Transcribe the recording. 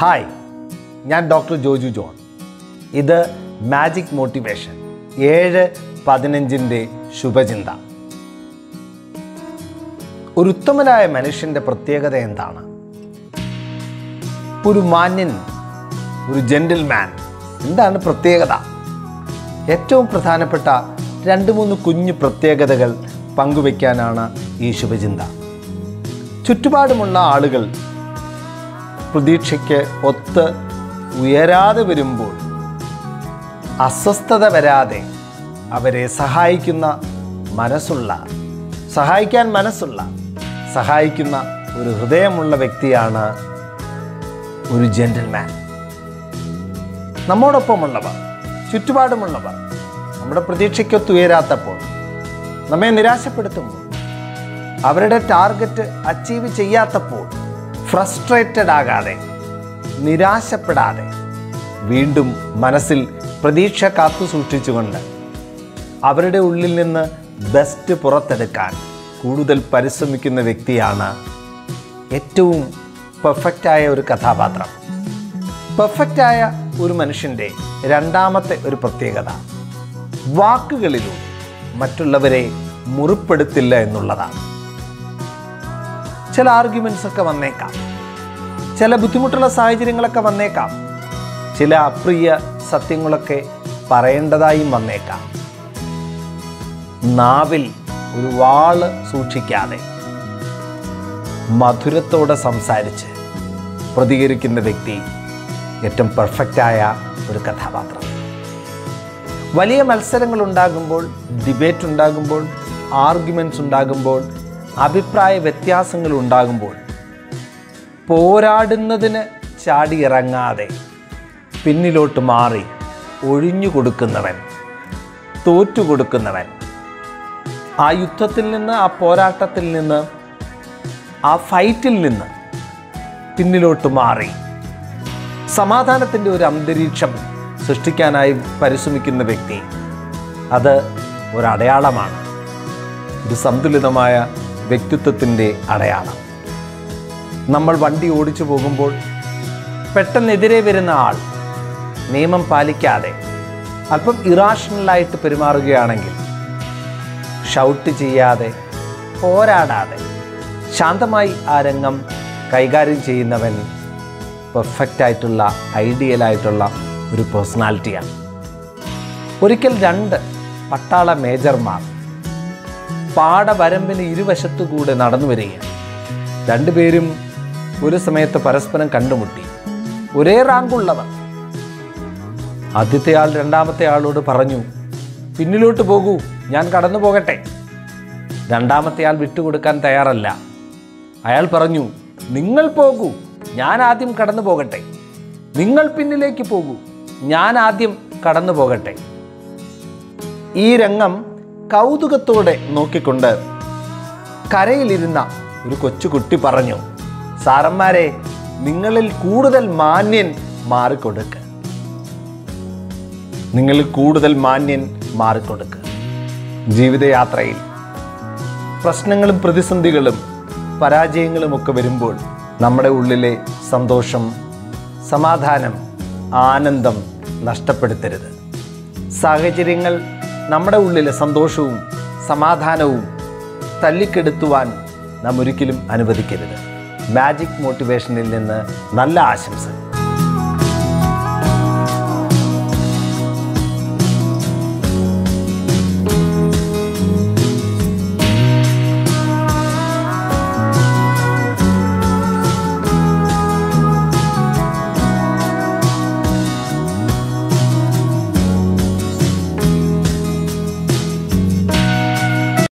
hi ഞാൻ doctor Joju John ഇത് magic motivation ഏഴ് പതിനഞ്ചിൻ്റെ ശുഭചിന്ത ഒരു ഉത്തമനായ മനുഷ്യൻ്റെ പ്രത്യേകത എന്താണ് ഒരു മാന്യൻ ഒരു ജെന്റിൽമാൻ എന്താണ് പ്രത്യേകത ഏറ്റവും പ്രധാനപ്പെട്ട രണ്ട് മൂന്ന് കുഞ്ഞു പ്രത്യേകതകൾ പങ്കുവയ്ക്കാനാണ് ഈ ശുഭചിന്ത ചുറ്റുപാടുമുള്ള ആളുകൾ പ്രതീക്ഷയ്ക്ക് ഒത്ത് ഉയരാതെ വരുമ്പോൾ അസ്വസ്ഥത വരാതെ അവരെ സഹായിക്കുന്ന മനസ്സുള്ള സഹായിക്കാൻ മനസ്സുള്ള സഹായിക്കുന്ന ഒരു ഹൃദയമുള്ള വ്യക്തിയാണ് ഒരു ജെന്റിൽമാൻ നമ്മോടൊപ്പമുള്ളവർ ചുറ്റുപാടുമുള്ളവർ നമ്മുടെ പ്രതീക്ഷയ്ക്കൊത്ത് ഉയരാത്തപ്പോൾ നമ്മെ നിരാശപ്പെടുത്തുമ്പോൾ അവരുടെ ടാർഗറ്റ് അച്ചീവ് ചെയ്യാത്തപ്പോൾ ഫ്രസ്ട്രേറ്റഡ് ആകാതെ നിരാശപ്പെടാതെ വീണ്ടും മനസ്സിൽ പ്രതീക്ഷ കാത്തു സൂക്ഷിച്ചുകൊണ്ട് അവരുടെ ഉള്ളിൽ നിന്ന് ബെസ്റ്റ് പുറത്തെടുക്കാൻ കൂടുതൽ പരിശ്രമിക്കുന്ന വ്യക്തിയാണ് ഏറ്റവും പെർഫെക്റ്റായ ഒരു കഥാപാത്രം പെർഫെക്റ്റായ ഒരു മനുഷ്യൻ്റെ രണ്ടാമത്തെ ഒരു പ്രത്യേകത വാക്കുകളിലൂടെ മറ്റുള്ളവരെ മുറിപ്പെടുത്തില്ല എന്നുള്ളതാണ് ചില ആർഗ്യുമെന്റ്സ് ഒക്കെ വന്നേക്കാം ചില ബുദ്ധിമുട്ടുള്ള സാഹചര്യങ്ങളൊക്കെ വന്നേക്കാം ചില അപ്രിയ സത്യങ്ങളൊക്കെ പറയേണ്ടതായും വന്നേക്കാം നാവിൽ ഒരു വാള് സൂക്ഷിക്കാതെ മധുരത്തോടെ സംസാരിച്ച് പ്രതികരിക്കുന്ന വ്യക്തി ഏറ്റവും പെർഫെക്റ്റായ ഒരു കഥാപാത്രം വലിയ മത്സരങ്ങൾ ഉണ്ടാകുമ്പോൾ ഡിബേറ്റ് ഉണ്ടാകുമ്പോൾ ആർഗ്യുമെൻറ്റ്സ് ഉണ്ടാകുമ്പോൾ അഭിപ്രായ വ്യത്യാസങ്ങൾ ഉണ്ടാകുമ്പോൾ പോരാടുന്നതിന് ചാടിയിറങ്ങാതെ പിന്നിലോട്ട് മാറി ഒഴിഞ്ഞു കൊടുക്കുന്നവൻ തോറ്റു കൊടുക്കുന്നവൻ ആ യുദ്ധത്തിൽ നിന്ന് ആ പോരാട്ടത്തിൽ നിന്ന് ആ ഫൈറ്റിൽ നിന്ന് പിന്നിലോട്ട് മാറി സമാധാനത്തിൻ്റെ ഒരു അന്തരീക്ഷം സൃഷ്ടിക്കാനായി പരിശ്രമിക്കുന്ന വ്യക്തി അത് ഒരു അടയാളമാണ് ഒരു സന്തുലിതമായ വ്യക്തിത്വത്തിൻ്റെ അടയാളം നമ്മൾ വണ്ടി ഓടിച്ചു പോകുമ്പോൾ പെട്ടെന്നെതിരെ വരുന്ന ആൾ നിയമം പാലിക്കാതെ അല്പം ഇറാഷണലായിട്ട് പെരുമാറുകയാണെങ്കിൽ ഷൗട്ട് ചെയ്യാതെ പോരാടാതെ ശാന്തമായി ആ രംഗം കൈകാര്യം ചെയ്യുന്നവൻ പെർഫെക്റ്റ് ആയിട്ടുള്ള ഐഡിയൽ ആയിട്ടുള്ള ഒരു പേഴ്സണാലിറ്റിയാണ് ഒരിക്കൽ രണ്ട് പട്ടാള മേജർമാർ പാടവരമ്പിന് ഇരുവശത്തു കൂടെ നടന്നു വരികയാണ് രണ്ടുപേരും ഒരു സമയത്ത് പരസ്പരം കണ്ടുമുട്ടി ഒരേ റാങ്കുള്ളവർ ആദ്യത്തെ ആൾ രണ്ടാമത്തെ ആളോട് പറഞ്ഞു പിന്നിലോട്ട് പോകൂ ഞാൻ കടന്നു പോകട്ടെ രണ്ടാമത്തെ ആൾ വിട്ടുകൊടുക്കാൻ തയ്യാറല്ല അയാൾ പറഞ്ഞു നിങ്ങൾ പോകൂ ഞാൻ ആദ്യം കടന്നു പോകട്ടെ നിങ്ങൾ പിന്നിലേക്ക് പോകൂ ഞാൻ ആദ്യം കടന്നു പോകട്ടെ ഈ രംഗം കൗതുകത്തോടെ നോക്കിക്കൊണ്ട് കരയിലിരുന്ന ഒരു കൊച്ചുകുട്ടി പറഞ്ഞു സാറന്മാരെ നിങ്ങളിൽ കൂടുതൽ മാന്യൻ മാറിക്കൊടുക്ക് നിങ്ങളിൽ കൂടുതൽ മാന്യൻ മാറിക്കൊടുക്ക് ജീവിതയാത്രയിൽ പ്രശ്നങ്ങളും പ്രതിസന്ധികളും പരാജയങ്ങളും ഒക്കെ വരുമ്പോൾ നമ്മുടെ ഉള്ളിലെ സന്തോഷം സമാധാനം ആനന്ദം നഷ്ടപ്പെടുത്തരുത് സാഹചര്യങ്ങൾ നമ്മുടെ ഉള്ളിലെ സന്തോഷവും സമാധാനവും തല്ലിക്കെടുത്തുവാൻ നാം ഒരിക്കലും അനുവദിക്കരുത് മാജിക് മോട്ടിവേഷനിൽ നിന്ന് നല്ല ആശംസകൾ